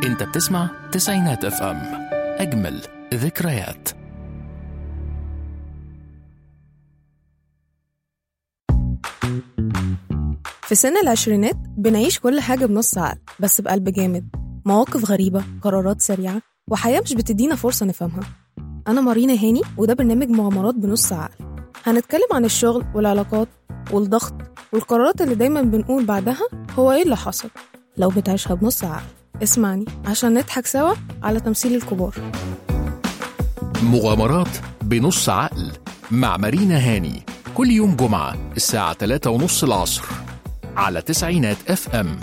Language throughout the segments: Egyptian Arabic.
انت بتسمع تسعينات اف ام اجمل ذكريات في سن العشرينات بنعيش كل حاجة بنص عقل بس بقلب جامد مواقف غريبة قرارات سريعة وحياة مش بتدينا فرصة نفهمها أنا مارينا هاني وده برنامج مغامرات بنص عقل هنتكلم عن الشغل والعلاقات والضغط والقرارات اللي دايما بنقول بعدها هو إيه اللي حصل لو بتعيشها بنص عقل اسمعني عشان نضحك سوا على تمثيل الكبار مغامرات بنص عقل مع مارينا هاني كل يوم جمعة الساعة 3 ونص العصر على تسعينات اف ام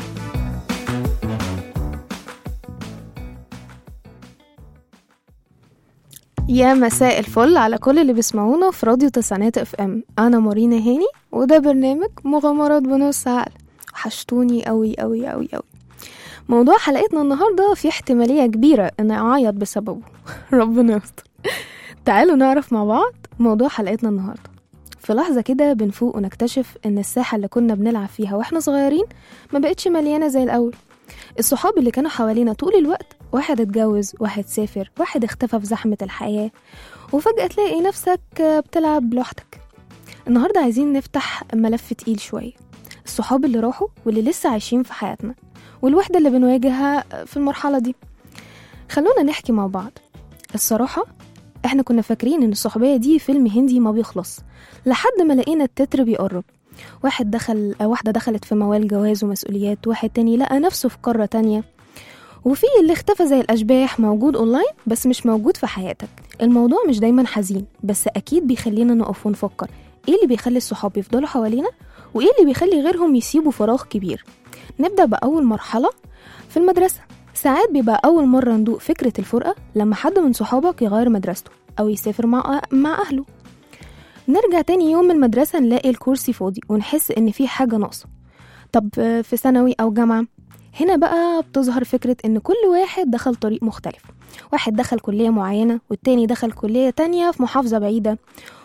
يا مساء الفل على كل اللي بيسمعونا في راديو تسعينات اف ام انا مارينا هاني وده برنامج مغامرات بنص عقل وحشتوني قوي قوي قوي قوي موضوع حلقتنا النهارده في احتماليه كبيره ان اعيط بسببه ربنا يستر تعالوا نعرف مع بعض موضوع حلقتنا النهارده في لحظه كده بنفوق ونكتشف ان الساحه اللي كنا بنلعب فيها واحنا صغيرين ما بقتش مليانه زي الاول الصحاب اللي كانوا حوالينا طول الوقت واحد اتجوز واحد سافر واحد اختفى في زحمة الحياة وفجأة تلاقي نفسك بتلعب لوحدك النهاردة عايزين نفتح ملف تقيل شوية الصحاب اللي راحوا واللي لسه عايشين في حياتنا والوحدة اللي بنواجهها في المرحلة دي خلونا نحكي مع بعض الصراحة احنا كنا فاكرين ان الصحوبية دي فيلم هندي ما بيخلص لحد ما لقينا التتر بيقرب واحد دخل واحدة دخلت في موال جواز ومسؤوليات واحد تاني لقى نفسه في قارة تانية وفي اللي اختفى زي الأشباح موجود أونلاين بس مش موجود في حياتك الموضوع مش دايما حزين بس أكيد بيخلينا نقف ونفكر إيه اللي بيخلي الصحاب يفضلوا حوالينا وإيه اللي بيخلي غيرهم يسيبوا فراغ كبير نبدأ بأول مرحلة في المدرسة ساعات بيبقى أول مرة ندوق فكرة الفرقة لما حد من صحابك يغير مدرسته أو يسافر مع مع أهله نرجع تاني يوم من المدرسة نلاقي الكرسي فاضي ونحس إن في حاجة ناقصة طب في ثانوي أو جامعة هنا بقى بتظهر فكرة إن كل واحد دخل طريق مختلف واحد دخل كلية معينة والتاني دخل كلية تانية في محافظة بعيدة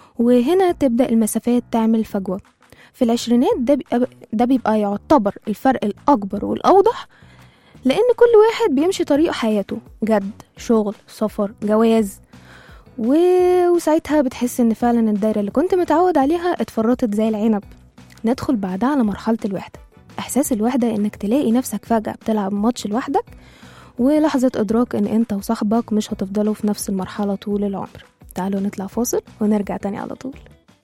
وهنا تبدأ المسافات تعمل فجوة في العشرينات ده بيبقى, ده بيبقى يعتبر الفرق الأكبر والأوضح لأن كل واحد بيمشي طريق حياته جد شغل سفر جواز و... وساعتها بتحس ان فعلا الدايره اللي كنت متعود عليها اتفرطت زي العنب ندخل بعدها على مرحله الوحده احساس الوحده انك تلاقي نفسك فجاه بتلعب ماتش لوحدك ولحظه ادراك ان انت وصاحبك مش هتفضلوا في نفس المرحله طول العمر تعالوا نطلع فاصل ونرجع تاني على طول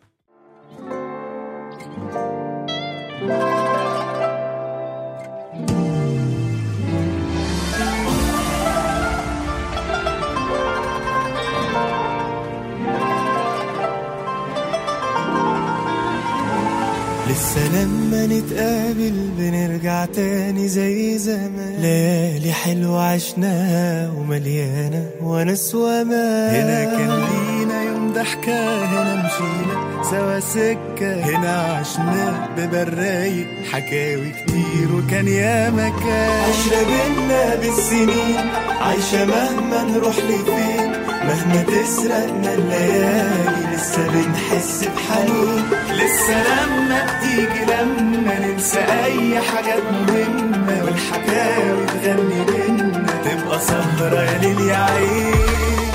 لسه لما نتقابل بنرجع تاني زي زمان ليالي حلوة عشناها ومليانة ونس ومان هنا كان لينا يوم ضحكة هنا مشينا سوا سكة هنا عشنا ببرايق حكاوي كتير وكان يا مكان عشرة بينا بالسنين عايشة مهما نروح لفين مهما تسرقنا الليالي لسه بنحس بحنين لسه لما بتيجي لما ننسى اي حاجات مهمة والحكاوي تغني بينا تبقى سهرة يا ليل يا عين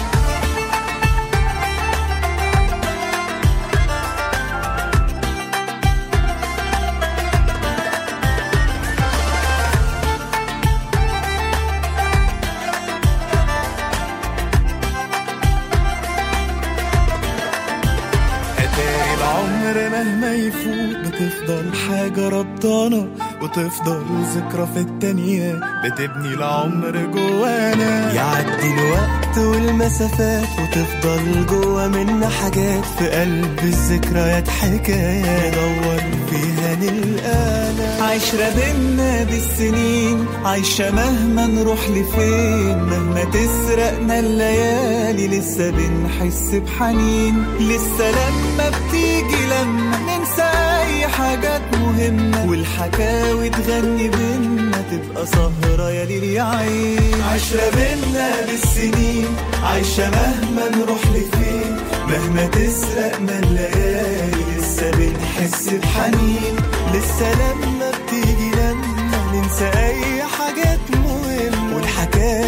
أتاري العمر مهما يفوت بتفضل حاجة ربطانة وتفضل ذكرى في التانية بتبني العمر جوانا يعدي الوقت والمسافات وتفضل جوا منا حاجات في قلب الذكريات حكاية ندور فيها نلقانا عشرة بينا بالسنين عايشة مهما نروح لفين مهما تسرقنا الليالي لسه بنحس بحنين لسه لما بتيجي لما ننسى أي حاجات مهمة والحكاوي تغني بينا تبقى سهرة يا ليل يا عين عشرة بينا بالسنين عايشة مهما نروح لفين مهما تسرقنا الليالي لسه بنحس بحنين لسه لما بتيجي لما ننسى أي حاجات مهمة والحكاوي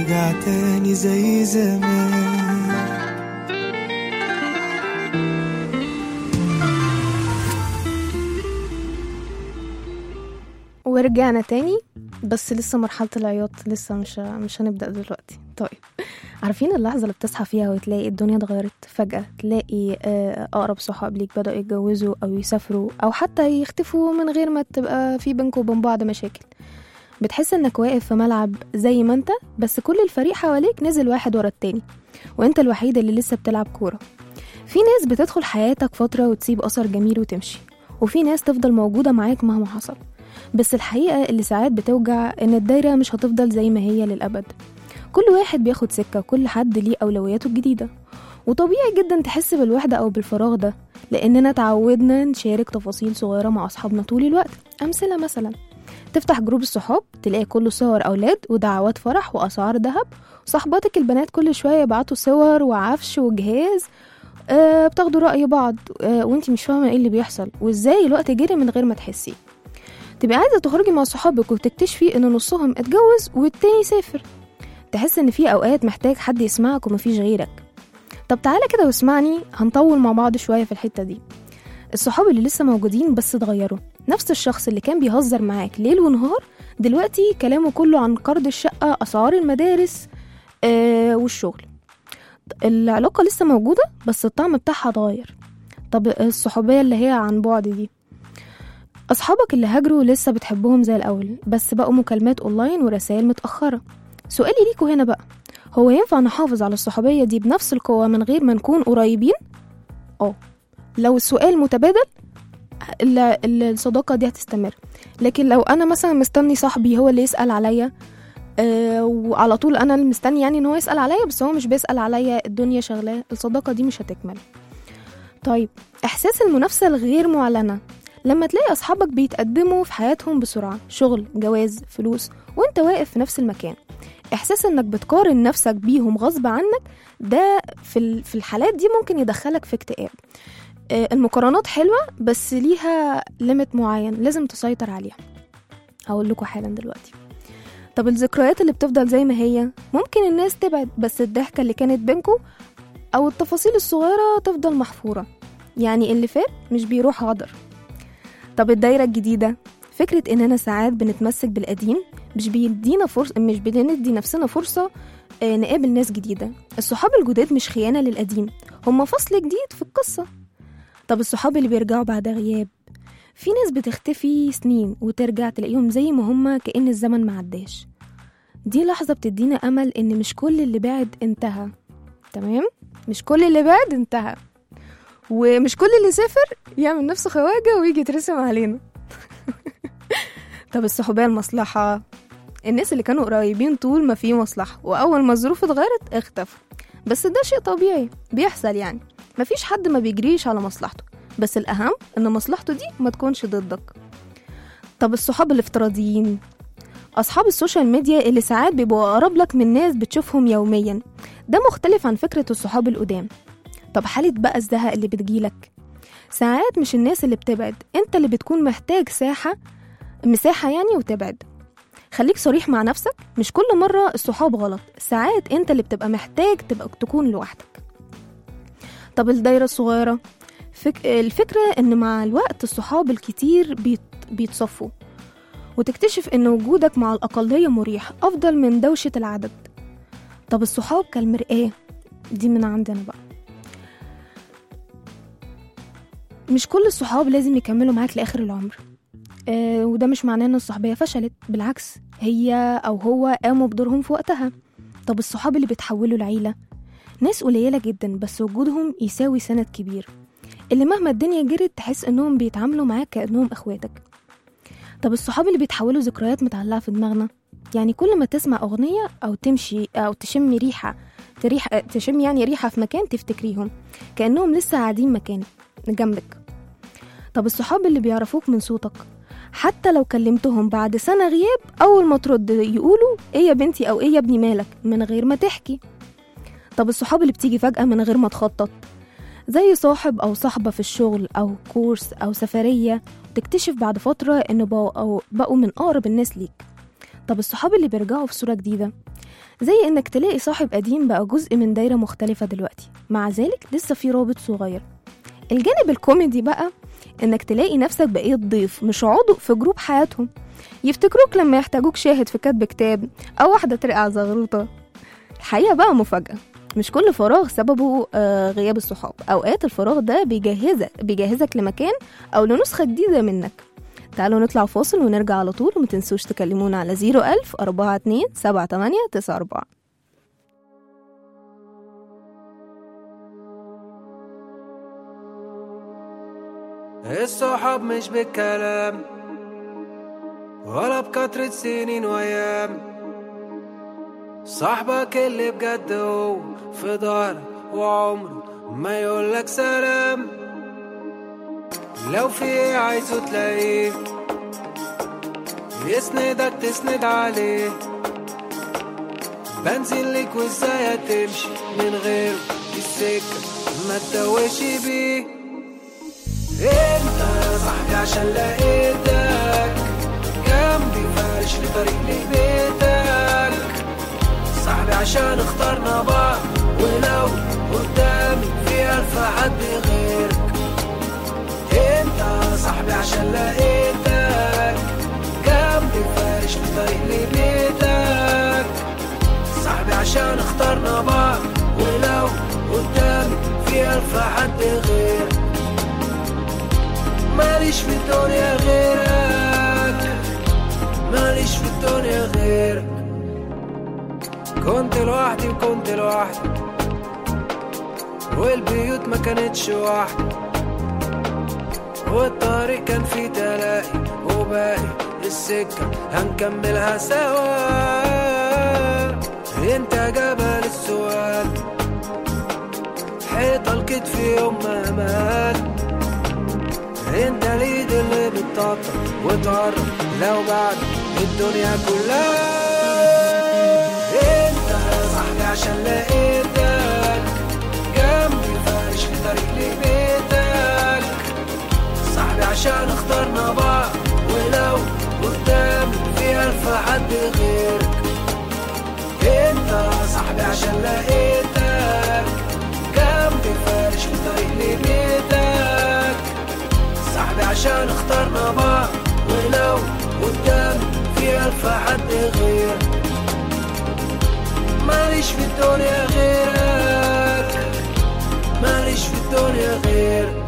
بنرجع تاني زي زمان ورجعنا تاني بس لسه مرحلة العياط لسه مش مش هنبدأ دلوقتي طيب عارفين اللحظة اللي بتصحى فيها وتلاقي الدنيا اتغيرت فجأة تلاقي آه، أقرب صحاب ليك بدأوا يتجوزوا أو يسافروا أو حتى يختفوا من غير ما تبقى في بينكم وبين بعض مشاكل بتحس انك واقف في ملعب زي ما انت بس كل الفريق حواليك نزل واحد ورا التاني وانت الوحيد اللي لسه بتلعب كورة في ناس بتدخل حياتك فترة وتسيب أثر جميل وتمشي وفي ناس تفضل موجودة معاك مهما حصل بس الحقيقة اللي ساعات بتوجع إن الدايرة مش هتفضل زي ما هي للأبد كل واحد بياخد سكة وكل حد ليه أولوياته الجديدة وطبيعي جدا تحس بالوحدة أو بالفراغ ده لأننا تعودنا نشارك تفاصيل صغيرة مع أصحابنا طول الوقت أمثلة مثلا تفتح جروب الصحاب تلاقي كله صور أولاد ودعوات فرح وأسعار ذهب وصحباتك البنات كل شوية يبعتوا صور وعفش وجهاز آه بتاخدوا رأي بعض آه وانتي مش فاهمة ايه اللي بيحصل وازاي الوقت جري من غير ما تحسي تبقي عايزة تخرجي مع صحابك وتكتشفي ان نصهم اتجوز والتاني سافر تحس ان في اوقات محتاج حد يسمعك ومفيش غيرك طب تعالى كده واسمعني هنطول مع بعض شوية في الحتة دي الصحاب اللي لسه موجودين بس اتغيروا نفس الشخص اللي كان بيهزر معاك ليل ونهار دلوقتي كلامه كله عن قرض الشقة أسعار المدارس آه والشغل العلاقة لسه موجودة بس الطعم بتاعها اتغير طب الصحوبية اللي هي عن بعد دي أصحابك اللي هاجروا لسه بتحبهم زي الأول بس بقوا مكالمات أونلاين ورسائل متأخرة سؤالي ليكوا هنا بقى هو ينفع نحافظ على الصحوبية دي بنفس القوة من غير ما نكون قريبين؟ اه لو السؤال متبادل ال- ال- الصداقة دي هتستمر لكن لو أنا مثلا مستني صاحبي هو اللي يسأل عليا آه وعلى طول أنا اللي مستني يعني إن هو يسأل عليا بس هو مش بيسأل عليا الدنيا شغلاه الصداقة دي مش هتكمل طيب إحساس المنافسة الغير معلنة لما تلاقي أصحابك بيتقدموا في حياتهم بسرعة شغل جواز فلوس وانت واقف في نفس المكان إحساس إنك بتقارن نفسك بيهم غصب عنك ده في ال- في الحالات دي ممكن يدخلك في اكتئاب آه، المقارنات حلوة بس ليها ليميت معين لازم تسيطر عليها هقول لكم حالا دلوقتي طب الذكريات اللي بتفضل زي ما هي ممكن الناس تبعد بس الضحكة اللي كانت بينكم أو التفاصيل الصغيرة تفضل محفورة يعني اللي فات مش بيروح غدر طب الدايرة الجديدة فكرة إننا ساعات بنتمسك بالقديم مش بيدينا فرصة مش بندي نفسنا فرصة آه، نقابل ناس جديدة الصحاب الجداد مش خيانة للقديم هما فصل جديد في القصة طب الصحاب اللي بيرجعوا بعد غياب في ناس بتختفي سنين وترجع تلاقيهم زي ما هما كأن الزمن معداش دي لحظة بتدينا أمل إن مش كل اللي بعد انتهى تمام مش كل اللي بعد انتهى ومش كل اللي سافر يعمل نفسه خواجة ويجي يترسم علينا طب الصحوبية المصلحة الناس اللي كانوا قريبين طول ما في مصلحة وأول ما الظروف اتغيرت اختفوا بس ده شيء طبيعي بيحصل يعني مفيش حد ما بيجريش على مصلحته بس الأهم إن مصلحته دي ما تكونش ضدك طب الصحاب الافتراضيين أصحاب السوشيال ميديا اللي ساعات بيبقوا أقرب لك من ناس بتشوفهم يوميا ده مختلف عن فكرة الصحاب القدام طب حالة بقى الزهق اللي بتجيلك ساعات مش الناس اللي بتبعد انت اللي بتكون محتاج ساحة مساحة يعني وتبعد خليك صريح مع نفسك مش كل مرة الصحاب غلط ساعات انت اللي بتبقى محتاج تبقى تكون لوحدك طب الدايرة الصغيرة فك... الفكرة ان مع الوقت الصحاب الكتير بيت... بيتصفوا وتكتشف ان وجودك مع الأقلية مريح أفضل من دوشة العدد طب الصحاب كالمرآة دي من عندنا بقى مش كل الصحاب لازم يكملوا معاك لآخر العمر آه وده مش معناه ان الصحبية فشلت بالعكس هي او هو قاموا بدورهم في وقتها طب الصحاب اللي بيتحولوا لعيلة ناس قليلة جدا بس وجودهم يساوي سند كبير اللي مهما الدنيا جرت تحس انهم بيتعاملوا معاك كأنهم اخواتك طب الصحاب اللي بيتحولوا ذكريات متعلقة في دماغنا يعني كل ما تسمع أغنية أو تمشي أو تشم ريحة تريح تشم يعني ريحة في مكان تفتكريهم كأنهم لسه قاعدين مكانك جنبك طب الصحاب اللي بيعرفوك من صوتك حتى لو كلمتهم بعد سنة غياب أول ما ترد يقولوا إيه يا بنتي أو إيه يا ابني مالك من غير ما تحكي طب الصحاب اللي بتيجي فجأة من غير ما تخطط زي صاحب أو صاحبة في الشغل أو كورس أو سفرية تكتشف بعد فترة إنه بقوا, أو بقوا من أقرب الناس ليك طب الصحاب اللي بيرجعوا في صورة جديدة زي إنك تلاقي صاحب قديم بقى جزء من دايرة مختلفة دلوقتي مع ذلك لسه في رابط صغير الجانب الكوميدي بقى إنك تلاقي نفسك بقيت ضيف مش عضو في جروب حياتهم يفتكروك لما يحتاجوك شاهد في كتب كتاب أو واحدة ترقع زغروطة الحقيقة بقى مفاجأة مش كل فراغ سببه آه، غياب الصحاب أوقات الفراغ ده بيجهزك بيجهزك لمكان أو لنسخة جديدة منك تعالوا نطلع فاصل ونرجع على طول وما تنسوش تكلمونا على 01000 42 78 94 الصحاب مش بالكلام ولا بكترة سنين وأيام صاحبك اللي بجد هو في ظهرك وعمره ما يقولك سلام لو في ايه عايزه تلاقيه يسندك تسند عليه بنزل لك وازاي هتمشي من غيره السكة ما تدوش بيه انت يا صاحبي عشان لقيتك جنبي فارش لي طريق لبيتك صاحبي عشان اخترنا بعض ولو قدامي في ألف حد غيرك انت يا صاحبي عشان لقيتك جنبي فارش لي طريق لبيتك صاحبي عشان اخترنا بعض ولو قدامي في ألف حد غيرك ماليش في الدنيا غيرك ماليش في الدنيا غيرك كنت لوحدي وكنت لوحدي والبيوت ما كانتش واحدة والطريق كان فيه تلاقي وباقي السكة هنكملها سوا انت جبل السؤال حيطة الكتف يوم ما مات انت اليد اللي بتطبطب وتقرب لو بعد الدنيا كلها انت يا صاحبي عشان لقيتك جنبي فارش في طريق لبيتك صاحبي عشان اخترنا بعض ولو قدامي في ألف حد غيرك انت يا صاحبي عشان لقيتك جنبي فارش في طريق لبيتك صاحبي عشان اخترنا بعض ولو قدامي في ألف حد غير ماليش في الدنيا غيرك ماليش في الدنيا غيرك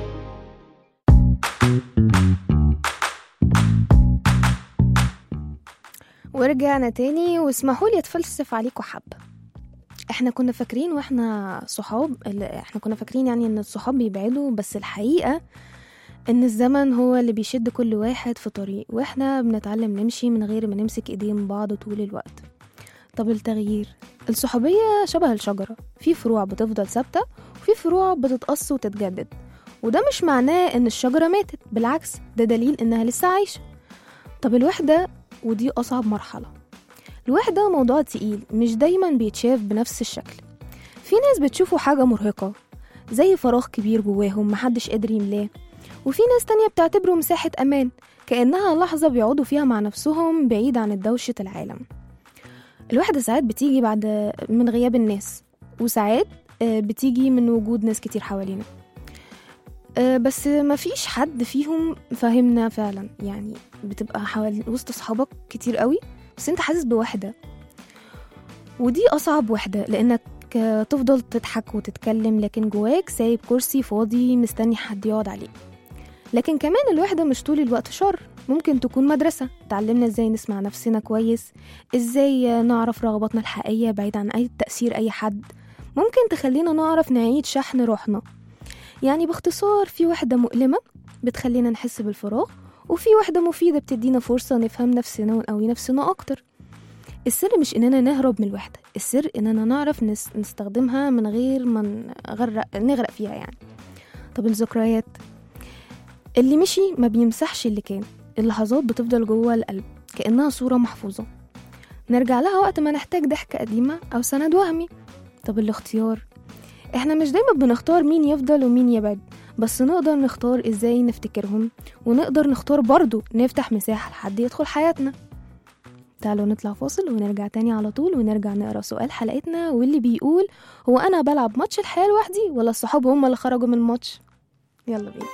ورجعنا تاني واسمحوا لي اتفلسف عليكم حبة احنا كنا فاكرين واحنا صحاب ال- احنا كنا فاكرين يعني ان الصحاب بيبعدوا بس الحقيقة ان الزمن هو اللي بيشد كل واحد في طريق واحنا بنتعلم نمشي من غير ما نمسك ايدين بعض طول الوقت طب التغيير الصحوبية شبه الشجرة في فروع بتفضل ثابتة وفي فروع بتتقص وتتجدد وده مش معناه ان الشجرة ماتت بالعكس ده دليل انها لسه عايشة طب الوحدة ودي أصعب مرحلة الوحدة موضوع تقيل مش دايما بيتشاف بنفس الشكل في ناس بتشوفه حاجة مرهقة زي فراغ كبير جواهم محدش قادر يملاه وفي ناس تانية بتعتبره مساحة أمان كأنها لحظة بيقعدوا فيها مع نفسهم بعيد عن دوشة العالم الوحدة ساعات بتيجي بعد من غياب الناس وساعات آه، بتيجي من وجود ناس كتير حوالينا آه، بس مفيش حد فيهم فاهمنا فعلا يعني بتبقى حوالي وسط أصحابك كتير قوي بس انت حاسس بوحدة ودي أصعب وحدة لأنك آه، تفضل تضحك وتتكلم لكن جواك سايب كرسي فاضي مستني حد يقعد عليه لكن كمان الوحدة مش طول الوقت شر ممكن تكون مدرسة تعلمنا ازاي نسمع نفسنا كويس ازاي آه، نعرف رغباتنا الحقيقية بعيد عن أي تأثير أي حد ممكن تخلينا نعرف نعيد شحن روحنا يعني باختصار في وحدة مؤلمة بتخلينا نحس بالفراغ وفي وحدة مفيدة بتدينا فرصة نفهم نفسنا ونقوي نفسنا أكتر السر مش إننا نهرب من الوحدة السر إننا نعرف نس... نستخدمها من غير ما نغرق... نغرق فيها يعني طب الذكريات اللي مشي ما بيمسحش اللي كان اللحظات بتفضل جوه القلب كأنها صورة محفوظة نرجع لها وقت ما نحتاج ضحكة قديمة أو سند وهمي طب الاختيار احنا مش دايما بنختار مين يفضل ومين يبعد بس نقدر نختار ازاي نفتكرهم ونقدر نختار برضو نفتح مساحة لحد يدخل حياتنا تعالوا نطلع فاصل ونرجع تاني على طول ونرجع نقرا سؤال حلقتنا واللي بيقول هو انا بلعب ماتش الحياه لوحدي ولا الصحاب هم اللي خرجوا من الماتش يلا بينا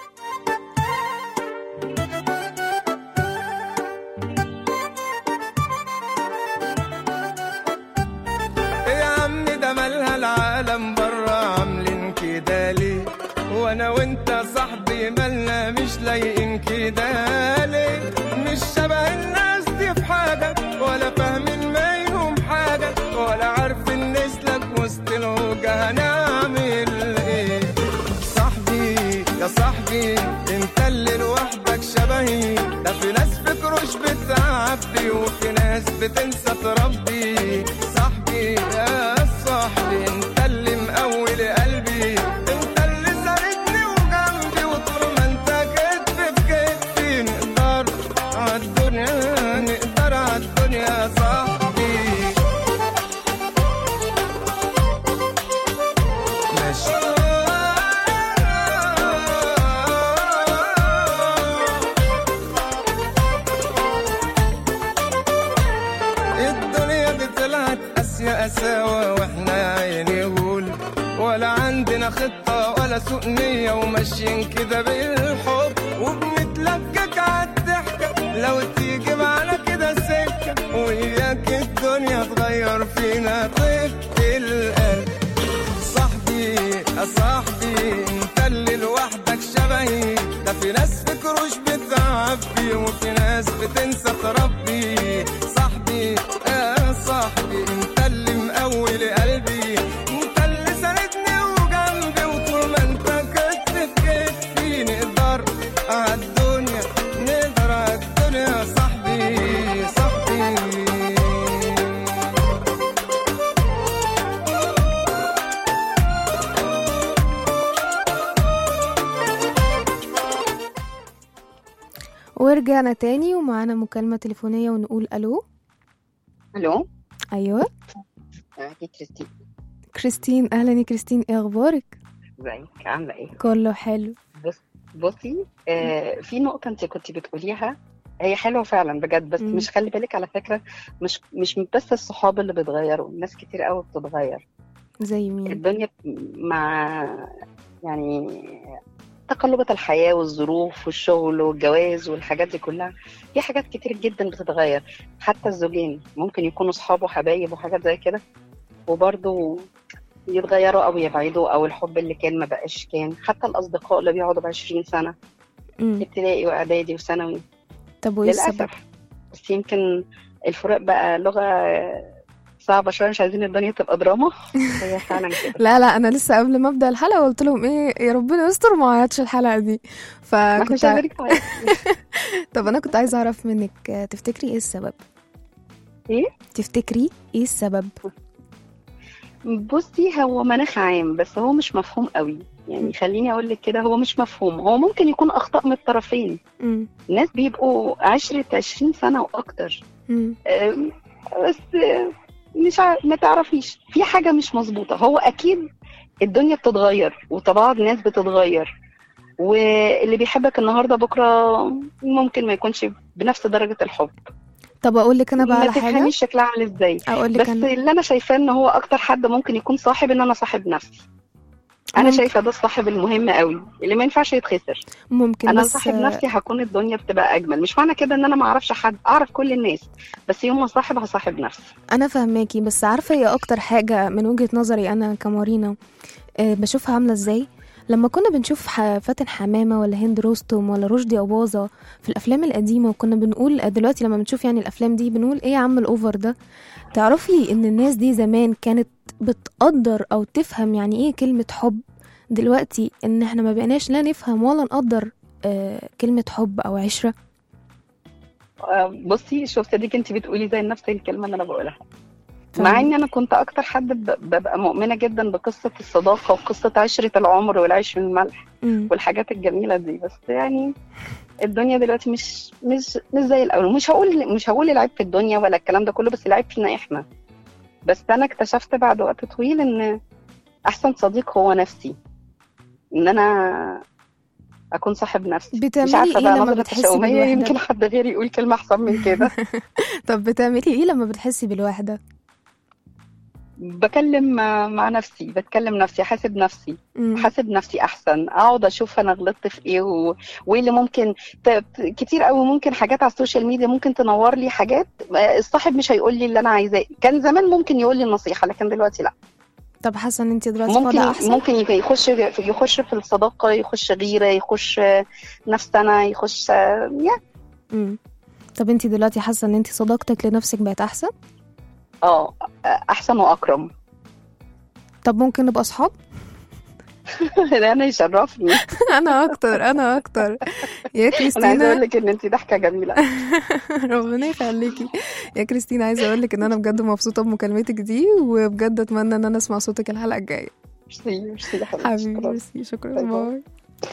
يا عم ده مالها العالم برا عاملين كده ليه وانا وانت صاحبي مالنا مش لايقين كده ليه مش شبه الناس دي في حاجة ولا فاهمين منهم حاجة ولا عارفين نسلك وسط الهوجة هنعمل ايه صاحبي يا صاحبي انت اللي لوحدك شبهي ده في ناس فكروش بتعبي وفي ناس بتنسى تربي صاحبي يا صاحبي انت اللي مقوي قلبي انت اللي ساندني وجنبي وطول ما انت كتف في كتفي نقدر عالدنيا نقدر عالدنيا يا صاحبي ماشي الدنيا دي طلعت قاسية قساوة واحنا يا عيني غول ولا عندنا خطة ولا سوء نية وماشيين كده بالحب وبنتلكك عالضحكة لو تيجي معانا كده سكة وإياك الدنيا تغير فينا طيبة القلب صاحبي يا صاحبي انت اللي لوحدك شبهي ده في ناس فكروش بتعبي وفي ناس بتنسى تربي صاحبي يا صاحبي انت اللي مقوي قلبي انت اللي ساندني وجنبي وطول ما انت كتف في كتفي نقدر عالدنيا نقدر عالدنيا يا صاحبي صاحبي ورجعنا تاني ومعانا مكالمة تليفونية ونقول ألو الو أيوة معاكي كريستين كريستين أهلا يا كريستين إيه أخبارك؟ ازيك عامله ايه كله حلو بص بصي آه في نقطه انت كنت بتقوليها هي حلوه فعلا بجد بس مم. مش خلي بالك على فكره مش مش بس الصحاب اللي بيتغيروا ناس كتير قوي بتتغير زي مين؟ الدنيا مع يعني تقلبات الحياة والظروف والشغل والجواز والحاجات دي كلها في حاجات كتير جدا بتتغير حتى الزوجين ممكن يكونوا صحاب وحبايب وحاجات زي كده وبرضه يتغيروا او يبعدوا او الحب اللي كان ما بقاش كان حتى الاصدقاء اللي بيقعدوا ب 20 سنه مم. ابتدائي واعدادي وثانوي طب وإيه السبب؟ للاسف بس يمكن الفروق بقى لغه صعبه شويه مش عايزين الدنيا تبقى دراما هي فعلا كده لا لا انا لسه قبل ما ابدا الحلقه قلت لهم ايه يا ربنا يستر ما عيطش الحلقه دي ما احنا فكنت مش ع... عايزينك تعيطي. طب انا كنت عايزه اعرف منك آه، تفتكري ايه السبب ايه تفتكري ايه السبب بصي هو مناخ عام بس هو مش مفهوم قوي يعني خليني اقول لك كده هو مش مفهوم هو ممكن يكون اخطاء من الطرفين مم. ناس بيبقوا عشرة 20 سنة واكتر مم. أم، بس أم، مش ع... ما تعرفيش في حاجة مش مظبوطة هو اكيد الدنيا بتتغير وطباع الناس بتتغير واللي بيحبك النهارده بكره ممكن ما يكونش بنفس درجة الحب طب اقول لك انا بقى ما على حاجه تفهميش شكلها عامل ازاي اقول لك بس انا اللي انا شايفاه ان هو اكتر حد ممكن يكون صاحب ان انا صاحب نفسي انا ممكن. شايفه ده الصاحب المهم قوي اللي ما ينفعش يتخسر ممكن انا بس صاحب نفسي هكون الدنيا بتبقى اجمل مش معنى كده ان انا ما اعرفش حد اعرف كل الناس بس يوم ما صاحب هصاحب نفسي انا فاهماكي بس عارفه هي اكتر حاجه من وجهه نظري انا كمارينا آه، بشوفها عامله ازاي لما كنا بنشوف ح- فاتن حمامه ولا هند رستم ولا رشدي اباظه في الافلام القديمه وكنا بنقول آه، دلوقتي لما بنشوف يعني الافلام دي بنقول ايه يا عم الاوفر ده تعرفي ان الناس دي زمان كانت بتقدر او تفهم يعني ايه كلمه حب دلوقتي ان احنا ما بقيناش لا نفهم ولا نقدر آه، كلمه حب او عشره آه، بصي شفت ديك انت بتقولي زي نفس الكلمه اللي انا بقولها فاهمة؟ مع ان انا كنت اكتر حد ب- ببقى مؤمنه جدا بقصه الصداقه وقصه عشره العمر والعيش في الملح مم. والحاجات الجميله دي بس يعني الدنيا دلوقتي مش مش مش زي الاول مش هقول مش هقول العيب في الدنيا ولا الكلام ده كله بس العيب فينا احنا بس انا اكتشفت بعد وقت طويل ان احسن صديق هو نفسي ان انا اكون صاحب نفسي مش بتعملي عارفه ايه بقى لما نظره بتحسي تشاؤميه بالوحده يمكن حد غيري يقول كلمه احسن من كده طب بتعملي ايه لما بتحسي بالوحده بكلم مع مع نفسي بتكلم نفسي حاسب نفسي مم. حاسب نفسي احسن اقعد اشوف انا غلطت في ايه و... وايه اللي ممكن ت... كتير قوي ممكن حاجات على السوشيال ميديا ممكن تنور لي حاجات الصاحب مش هيقول لي اللي انا عايزاه كان زمان ممكن يقول لي النصيحه لكن دلوقتي لا طب حاسه ان انت دلوقتي ممكن فاضيه احسن ممكن يبقى يخش في يخش في الصداقه يخش غيره يخش نفسنا يخش يا مم. طب انت دلوقتي حاسه ان انت صداقتك لنفسك بقت احسن اه احسن واكرم طب ممكن نبقى اصحاب ده انا يشرفني انا اكتر انا اكتر يا انا عايزه اقول كريستينا لك ان انت ضحكه جميله ربنا يخليكي يا كريستينا عايزه اقول لك ان انا بجد مبسوطه بمكالمتك دي وبجد اتمنى ان انا اسمع صوتك الحلقه الجايه ميرسي ميرسي يا حبيبتي حبيبي شكراً. ميرسي شكرا باي باي. باي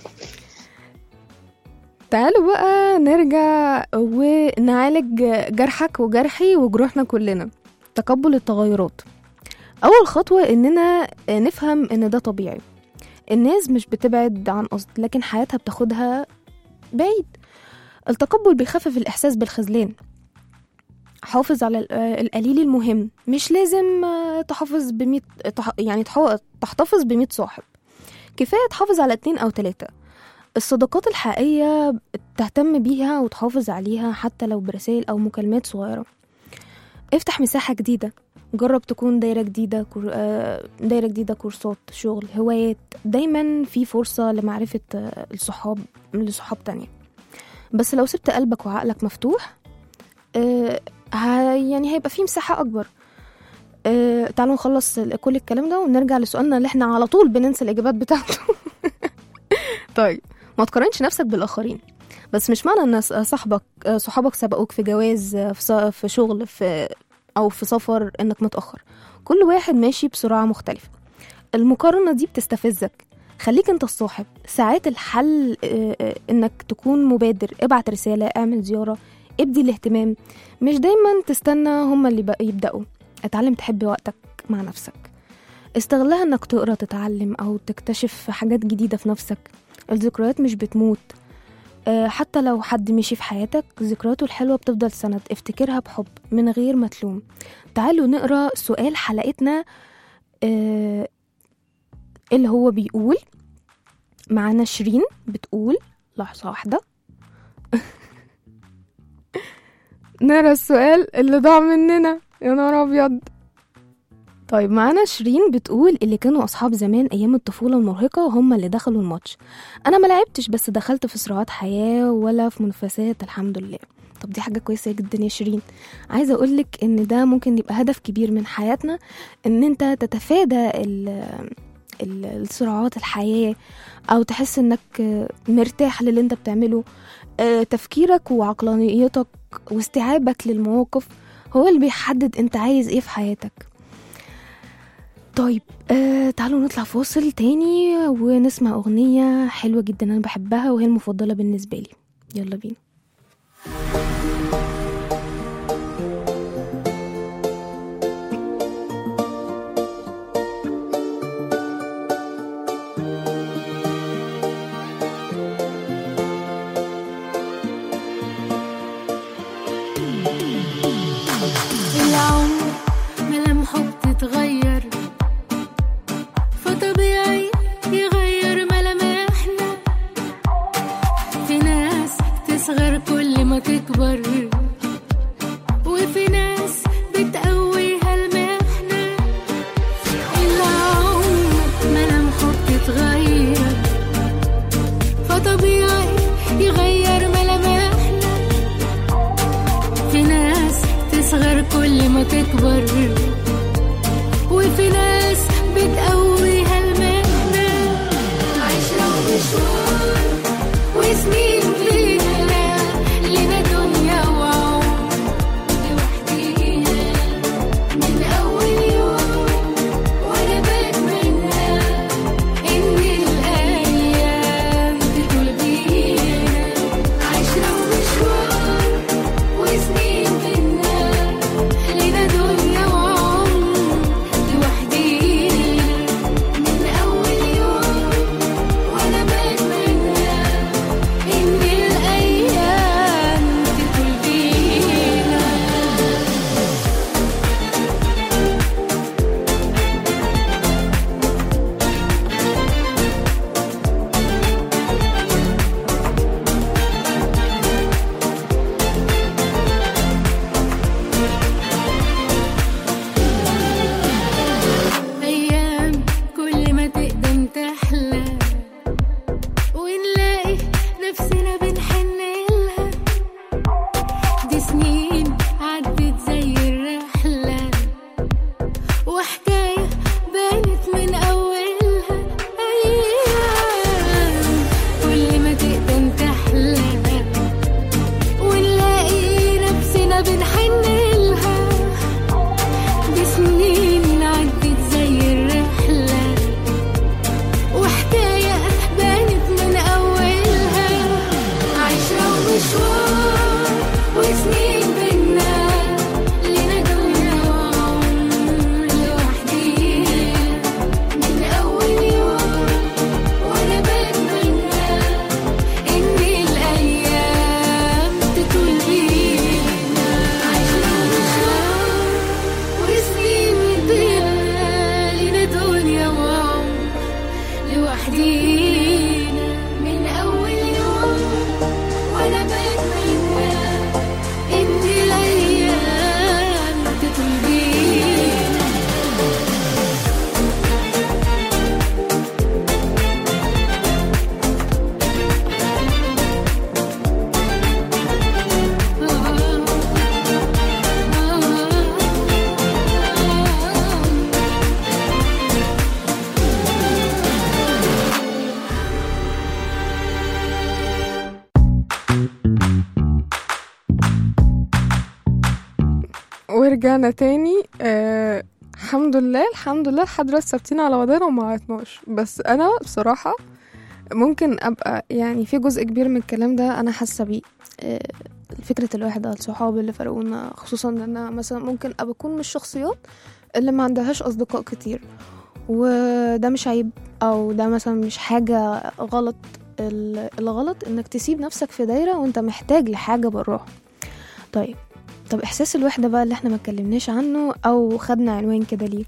تعالوا بقى نرجع ونعالج جرحك وجرحي وجروحنا كلنا تقبل التغيرات أول خطوة إننا نفهم إن ده طبيعي الناس مش بتبعد عن قصد لكن حياتها بتاخدها بعيد التقبل بيخفف الإحساس بالخذلان حافظ على ال- القليل المهم مش لازم آه، تحافظ بمية تح- يعني تح- تحتفظ بمية صاحب كفاية تحافظ على اتنين أو تلاتة الصداقات الحقيقية تهتم بيها وتحافظ عليها حتى لو برسائل أو مكالمات صغيرة افتح مساحة جديدة جرب تكون دايرة جديدة كور... آه، دايرة جديدة كورسات شغل هوايات دايما في فرصة لمعرفة آه، الصحاب لصحاب تانية بس لو سبت قلبك وعقلك مفتوح آه، ه... يعني هيبقى في مساحة أكبر آه، تعالوا نخلص ال- كل الكلام ده ونرجع لسؤالنا اللي احنا على طول بننسى الإجابات بتاعته طيب ما تقارنش نفسك بالآخرين بس مش معنى ان صاحبك صحابك سبقوك في جواز في ص- في شغل في او في سفر انك متاخر كل واحد ماشي بسرعه مختلفه المقارنه دي بتستفزك خليك انت الصاحب ساعات الحل آه، آه، انك تكون مبادر ابعت رساله اعمل زياره ابدي الاهتمام مش دايما تستنى هما اللي بقى يبداوا اتعلم تحب وقتك مع نفسك استغلها انك تقرا تتعلم او تكتشف حاجات جديده في نفسك الذكريات مش بتموت آه، حتى لو حد مشي في حياتك ذكرياته الحلوة بتفضل سند افتكرها بحب من غير ما تلوم تعالوا نقرا سؤال حلقتنا آه، اللي هو بيقول معانا شيرين بتقول لحظة واحدة نقرا السؤال اللي ضاع مننا يا نهار أبيض طيب معانا شيرين بتقول اللي كانوا أصحاب زمان أيام الطفولة المرهقة هم اللي دخلوا الماتش انا ما لعبتش بس دخلت في صراعات حياه ولا في منافسات الحمد لله طب دي حاجه كويسه جدا يا شيرين عايزه اقولك ان ده ممكن يبقى هدف كبير من حياتنا ان انت تتفادى ال- ال- الصراعات الحياه او تحس انك مرتاح للي انت بتعمله آه، تفكيرك وعقلانيتك واستيعابك للمواقف هو اللي بيحدد انت عايز ايه في حياتك طيب آه تعالوا نطلع فاصل تاني ونسمع أغنية حلوة جدا أنا بحبها وهي المفضلة بالنسبة لي يلا بينا العمر ملامحه بتتغير فطبيعي يغير ملامحنا في ناس تصغر كل ما تكبر وفي ناس بتقويها المحنة العمر ملامحه بتتغير فطبيعي يغير ملامحنا في ناس تصغر كل ما تكبر وفي ناس بتقويها المهنة عشرة ومشوار وسنين فينا لنا دنيا وعمر لوحدينا من أول يوم وأنا بتمنى إن الأيام تطول بينا عشرة ومشوار وسنين بينا لنا دنيا وعمر لوحدينا ورجعنا تاني آه الحمد لله الحمد لله لحد دلوقتي ثابتين على وضعنا وما عيطناش بس انا بصراحة ممكن ابقى يعني في جزء كبير من الكلام ده انا حاسة بيه آه فكرة الوحدة الصحاب اللي فرقونا خصوصا ان انا مثلا ممكن ابقى اكون من الشخصيات اللي ما عندهاش اصدقاء كتير وده مش عيب او ده مثلا مش حاجة غلط ال- الغلط انك تسيب نفسك في دايرة وانت محتاج لحاجة براها طيب طب احساس الوحدة بقى اللي احنا ما اتكلمناش عنه او خدنا عنوان كده ليه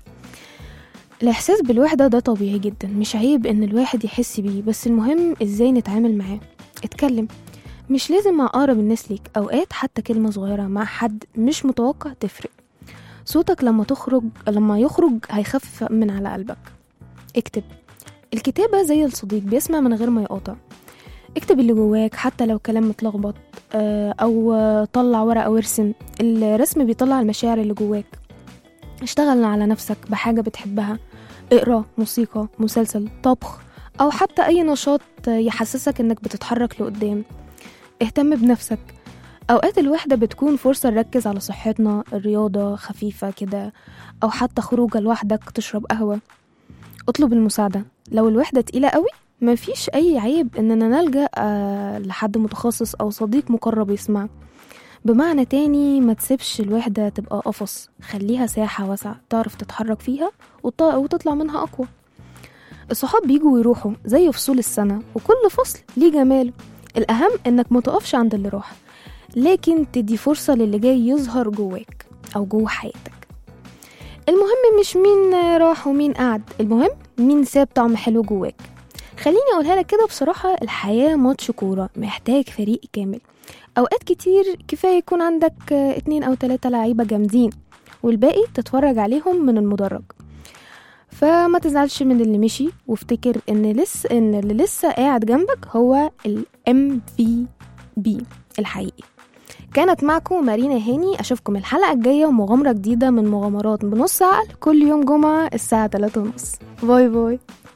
الاحساس بالوحدة ده طبيعي جدا مش عيب ان الواحد يحس بيه بس المهم ازاي نتعامل معاه اتكلم مش لازم مع اقرب الناس ليك اوقات حتى كلمة صغيرة مع حد مش متوقع تفرق صوتك لما تخرج لما يخرج هيخفف من على قلبك اكتب الكتابة زي الصديق بيسمع من غير ما يقاطع اكتب اللي جواك حتى لو كلام متلخبط آه، او آه، طلع ورقة وارسم الرسم بيطلع المشاعر اللي جواك اشتغل على نفسك بحاجة بتحبها اقرا موسيقى مسلسل طبخ او حتى اي نشاط يحسسك انك بتتحرك لقدام اهتم بنفسك اوقات الوحدة بتكون فرصة نركز على صحتنا الرياضة خفيفة كده او حتى خروجة لوحدك تشرب قهوة اطلب المساعدة لو الوحدة تقيلة قوي مفيش اي عيب اننا نلجأ آه، لحد متخصص او صديق مقرب يسمع بمعنى تاني ما تسيبش الوحدة تبقى قفص خليها ساحة واسعة تعرف تتحرك فيها وت- وتطلع منها أقوى الصحاب بيجوا ويروحوا زي فصول السنة وكل فصل ليه جماله الأهم إنك متقفش عند اللي راح لكن تدي فرصة للي جاي يظهر جواك أو جوه حياتك المهم مش مين راح ومين قعد المهم مين ساب طعم حلو جواك خليني أقولها لك كده بصراحة الحياة ماتش كورة محتاج فريق كامل أوقات كتير كفاية يكون عندك آه، اتنين أو تلاتة لعيبة جامدين والباقي تتفرج عليهم من المدرج فما تزعلش من اللي مشي وافتكر ان لسه ان اللي لسه قاعد جنبك هو الام في بي الحقيقي كانت معكم مارينا هاني اشوفكم الحلقه الجايه ومغامره جديده من مغامرات بنص عقل كل يوم جمعه الساعه 3 ونص باي باي